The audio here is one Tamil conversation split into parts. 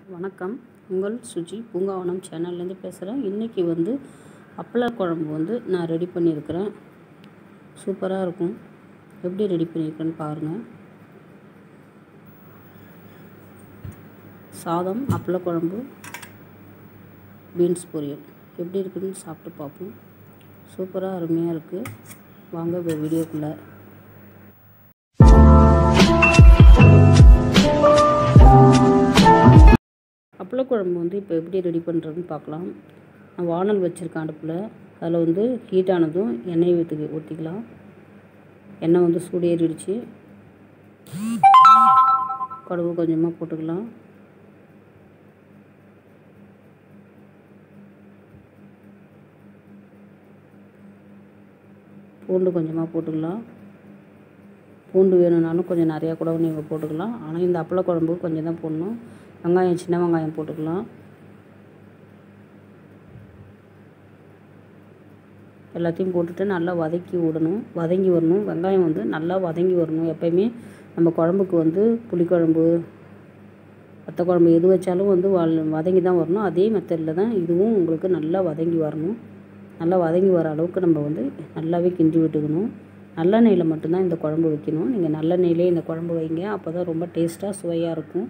வணக்கம் உங்கள் சுஜி பூங்காவனம் சேனல்லேருந்து பேசுகிறேன் இன்றைக்கி வந்து அப்பள குழம்பு வந்து நான் ரெடி பண்ணியிருக்கிறேன் சூப்பராக இருக்கும் எப்படி ரெடி பண்ணியிருக்கேன்னு பாருங்கள் சாதம் அப்பள குழம்பு பீன்ஸ் பொரியல் எப்படி இருக்குதுன்னு சாப்பிட்டு பார்ப்போம் சூப்பராக அருமையாக இருக்குது வாங்க வீடியோக்குள்ளே அப்பளக்குழம்பு வந்து இப்போ எப்படி ரெடி பண்ணுறதுன்னு பார்க்கலாம் நான் வானல் வச்சுருக்கேன் அடுப்பில் அதில் வந்து ஹீட் ஆனதும் எண்ணெய் ஊற்றி ஊற்றிக்கலாம் எண்ணெய் வந்து சூடு ஏறிடுச்சு கடுகு கொஞ்சமாக போட்டுக்கலாம் பூண்டு கொஞ்சமாக போட்டுக்கலாம் பூண்டு வேணும்னாலும் கொஞ்சம் நிறையா கூட நீங்கள் போட்டுக்கலாம் ஆனால் இந்த அப்பள குழம்பு கொஞ்சம் தான் போடணும் வெங்காயம் சின்ன வெங்காயம் போட்டுக்கலாம் எல்லாத்தையும் போட்டுட்டு நல்லா வதக்கி விடணும் வதங்கி வரணும் வெங்காயம் வந்து நல்லா வதங்கி வரணும் எப்பயுமே நம்ம குழம்புக்கு வந்து புளிக்குழம்பு வத்த குழம்பு எது வச்சாலும் வந்து வதங்கி தான் வரணும் அதே மெத்தடில் தான் இதுவும் உங்களுக்கு நல்லா வதங்கி வரணும் நல்லா வதங்கி வர அளவுக்கு நம்ம வந்து நல்லாவே கிண்டி விட்டுக்கணும் நல்லெண்ணெயில் மட்டும்தான் இந்த குழம்பு வைக்கணும் நீங்கள் நல்லெண்ணெயிலே இந்த குழம்பு வைங்க அப்போ தான் ரொம்ப டேஸ்ட்டாக சுவையாக இருக்கும்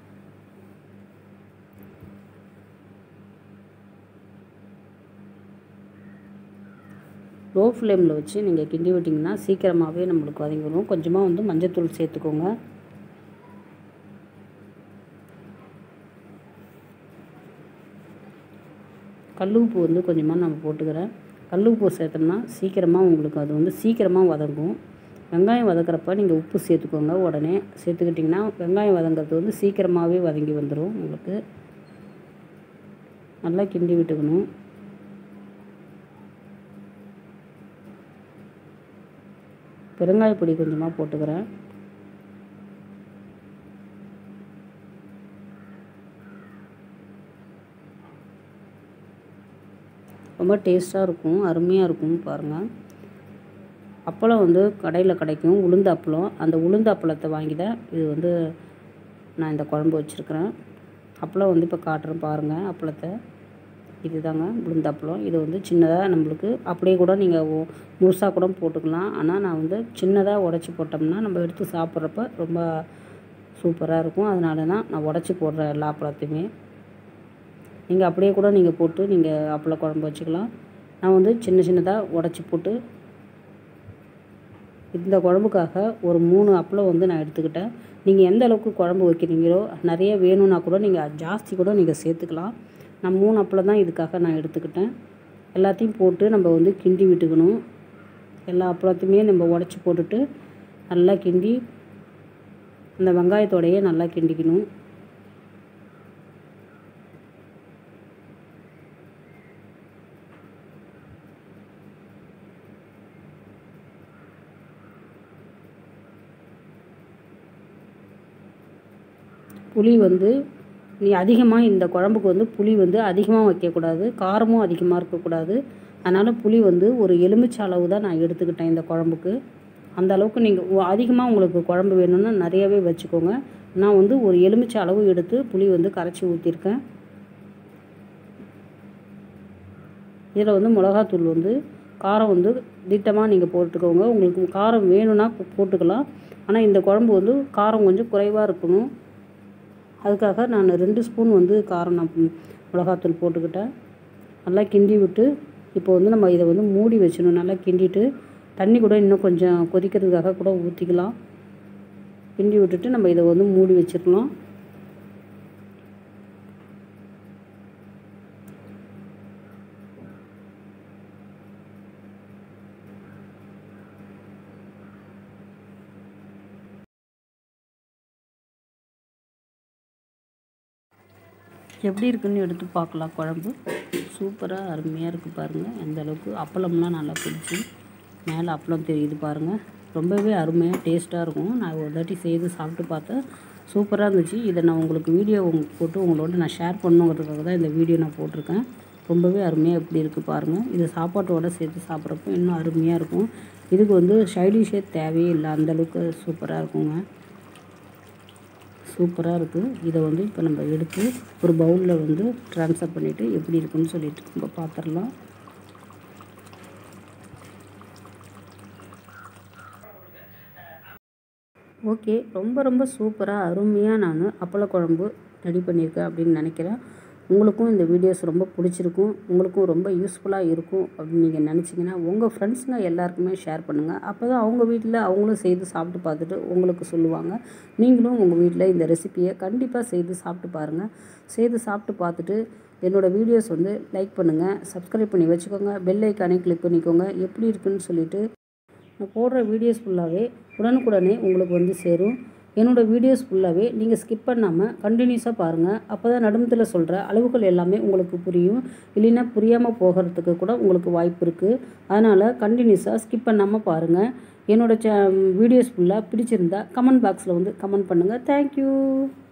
லோ ஃப்ளேமில் வச்சு நீங்கள் கிண்டி விட்டிங்கன்னா சீக்கிரமாகவே நம்மளுக்கு வதங்கிடும் கொஞ்சமாக வந்து மஞ்சத்தூள் சேர்த்துக்கோங்க கல் உப்பு வந்து கொஞ்சமாக நம்ம போட்டுக்கிறேன் கல் உப்பு சேர்த்தோம்னா சீக்கிரமாக உங்களுக்கு அது வந்து சீக்கிரமாக வதங்கும் வெங்காயம் வதக்கிறப்ப நீங்கள் உப்பு சேர்த்துக்கோங்க உடனே சேர்த்துக்கிட்டிங்கன்னா வெங்காயம் வதங்கிறது வந்து சீக்கிரமாகவே வதங்கி வந்துடும் உங்களுக்கு நல்லா கிண்டி விட்டுக்கணும் பெருங்காய பொடி கொஞ்சமாக போட்டுக்கிறேன் ரொம்ப டேஸ்ட்டாக இருக்கும் அருமையாக இருக்கும் பாருங்கள் அப்பளம் வந்து கடையில் கிடைக்கும் உளுந்து அப்பளம் அந்த உளுந்து அப்பளத்தை வாங்கி தான் இது வந்து நான் இந்த குழம்பு வச்சுருக்கிறேன் அப்பளம் வந்து இப்போ காட்டுறேன் பாருங்கள் அப்பளத்தை இது தாங்க உளுந்து அப்பளம் இது வந்து சின்னதாக நம்மளுக்கு அப்படியே கூட நீங்கள் முழுசாக கூட போட்டுக்கலாம் ஆனால் நான் வந்து சின்னதாக உடச்சி போட்டோம்னா நம்ம எடுத்து சாப்பிட்றப்ப ரொம்ப சூப்பராக இருக்கும் அதனால தான் நான் உடச்சி போடுறேன் எல்லா அப்பளத்தையுமே நீங்கள் அப்படியே கூட நீங்கள் போட்டு நீங்கள் அப்பள குழம்பு வச்சுக்கலாம் நான் வந்து சின்ன சின்னதாக உடச்சி போட்டு இந்த குழம்புக்காக ஒரு மூணு அப்பளம் வந்து நான் எடுத்துக்கிட்டேன் நீங்கள் எந்த அளவுக்கு குழம்பு வைக்கிறீங்களோ நிறைய வேணும்னா கூட நீங்கள் ஜாஸ்தி கூட நீங்கள் சேர்த்துக்கலாம் நான் மூணு அப்பளம் தான் இதுக்காக நான் எடுத்துக்கிட்டேன் எல்லாத்தையும் போட்டு நம்ம வந்து கிண்டி விட்டுக்கணும் எல்லா அப்பளத்தையுமே நம்ம உடச்சி போட்டுட்டு நல்லா கிண்டி அந்த வெங்காயத்தோடையே நல்லா கிண்டிக்கணும் புளி வந்து நீ அதிகமாக இந்த குழம்புக்கு வந்து புளி வந்து அதிகமாக வைக்கக்கூடாது காரமும் அதிகமாக இருக்கக்கூடாது அதனால் புளி வந்து ஒரு எலுமிச்சை அளவு தான் நான் எடுத்துக்கிட்டேன் இந்த குழம்புக்கு அந்த அளவுக்கு நீங்கள் அதிகமாக உங்களுக்கு குழம்பு வேணும்னா நிறையவே வச்சுக்கோங்க நான் வந்து ஒரு எலுமிச்சை அளவு எடுத்து புளி வந்து கரைச்சி ஊற்றிருக்கேன் இதில் வந்து மிளகாத்தூள் வந்து காரம் வந்து திட்டமாக நீங்கள் போட்டுக்கோங்க உங்களுக்கு காரம் வேணும்னா போட்டுக்கலாம் ஆனால் இந்த குழம்பு வந்து காரம் கொஞ்சம் குறைவாக இருக்கணும் அதுக்காக நான் ரெண்டு ஸ்பூன் வந்து காரம் நான் மிளகாத்தூள் போட்டுக்கிட்டேன் நல்லா கிண்டி விட்டு இப்போ வந்து நம்ம இதை வந்து மூடி வச்சிடணும் நல்லா கிண்டிட்டு தண்ணி கூட இன்னும் கொஞ்சம் கொதிக்கிறதுக்காக கூட ஊற்றிக்கலாம் கிண்டி விட்டுட்டு நம்ம இதை வந்து மூடி வச்சிடலாம் எப்படி இருக்குன்னு எடுத்து பார்க்கலாம் குழம்பு சூப்பராக அருமையாக இருக்குது பாருங்கள் எந்த அளவுக்கு அப்பளம்லாம் நல்லா பிடிச்சி மேலே அப்பளம் தெரியுது பாருங்கள் ரொம்பவே அருமையாக டேஸ்ட்டாக இருக்கும் நான் ஒரு தாட்டி செய்து சாப்பிட்டு பார்த்தேன் சூப்பராக இருந்துச்சு இதை நான் உங்களுக்கு வீடியோ போட்டு உங்களோட நான் ஷேர் பண்ணுங்கிறதுக்காக தான் இந்த வீடியோ நான் போட்டிருக்கேன் ரொம்பவே அருமையாக எப்படி இருக்குது பாருங்கள் இது சாப்பாட்டோட சேர்த்து சாப்பிட்றப்போ இன்னும் அருமையாக இருக்கும் இதுக்கு வந்து சைடிஷே தேவையே இல்லை அந்தளவுக்கு சூப்பராக இருக்குங்க சூப்பராக இருக்குது இதை வந்து இப்போ நம்ம எடுத்து ஒரு பவுலில் வந்து ட்ரான்ஸ்ஃபர் பண்ணிவிட்டு எப்படி இருக்குன்னு சொல்லிட்டு நம்ம பார்த்துடலாம் ஓகே ரொம்ப ரொம்ப சூப்பராக அருமையாக நான் அப்பள குழம்பு ரெடி பண்ணியிருக்கேன் அப்படின்னு நினைக்கிறேன் உங்களுக்கும் இந்த வீடியோஸ் ரொம்ப பிடிச்சிருக்கும் உங்களுக்கும் ரொம்ப யூஸ்ஃபுல்லாக இருக்கும் அப்படின்னு நீங்கள் நினச்சிங்கன்னா உங்கள் ஃப்ரெண்ட்ஸுங்க எல்லாருக்குமே ஷேர் பண்ணுங்கள் அப்போ தான் அவங்க வீட்டில் அவங்களும் செய்து சாப்பிட்டு பார்த்துட்டு உங்களுக்கு சொல்லுவாங்க நீங்களும் உங்கள் வீட்டில் இந்த ரெசிப்பியை கண்டிப்பாக செய்து சாப்பிட்டு பாருங்கள் செய்து சாப்பிட்டு பார்த்துட்டு என்னோடய வீடியோஸ் வந்து லைக் பண்ணுங்கள் சப்ஸ்கிரைப் பண்ணி வச்சுக்கோங்க பெல் ஐக்கானே கிளிக் பண்ணிக்கோங்க எப்படி இருக்குன்னு சொல்லிவிட்டு நான் போடுற வீடியோஸ் ஃபுல்லாகவே உடனுக்குடனே உங்களுக்கு வந்து சேரும் என்னோடய வீடியோஸ் ஃபுல்லாகவே நீங்கள் ஸ்கிப் பண்ணாமல் கண்டினியூஸாக பாருங்கள் அப்போ தான் நடுமத்தில் சொல்கிற அளவுகள் எல்லாமே உங்களுக்கு புரியும் இல்லைன்னா புரியாமல் போகிறதுக்கு கூட உங்களுக்கு வாய்ப்பு இருக்குது அதனால் கண்டினியூஸாக ஸ்கிப் பண்ணாமல் பாருங்கள் என்னோடய சே வீடியோஸ் ஃபுல்லாக பிடிச்சிருந்தா கமெண்ட் பாக்ஸில் வந்து கமெண்ட் பண்ணுங்கள் தேங்க்யூ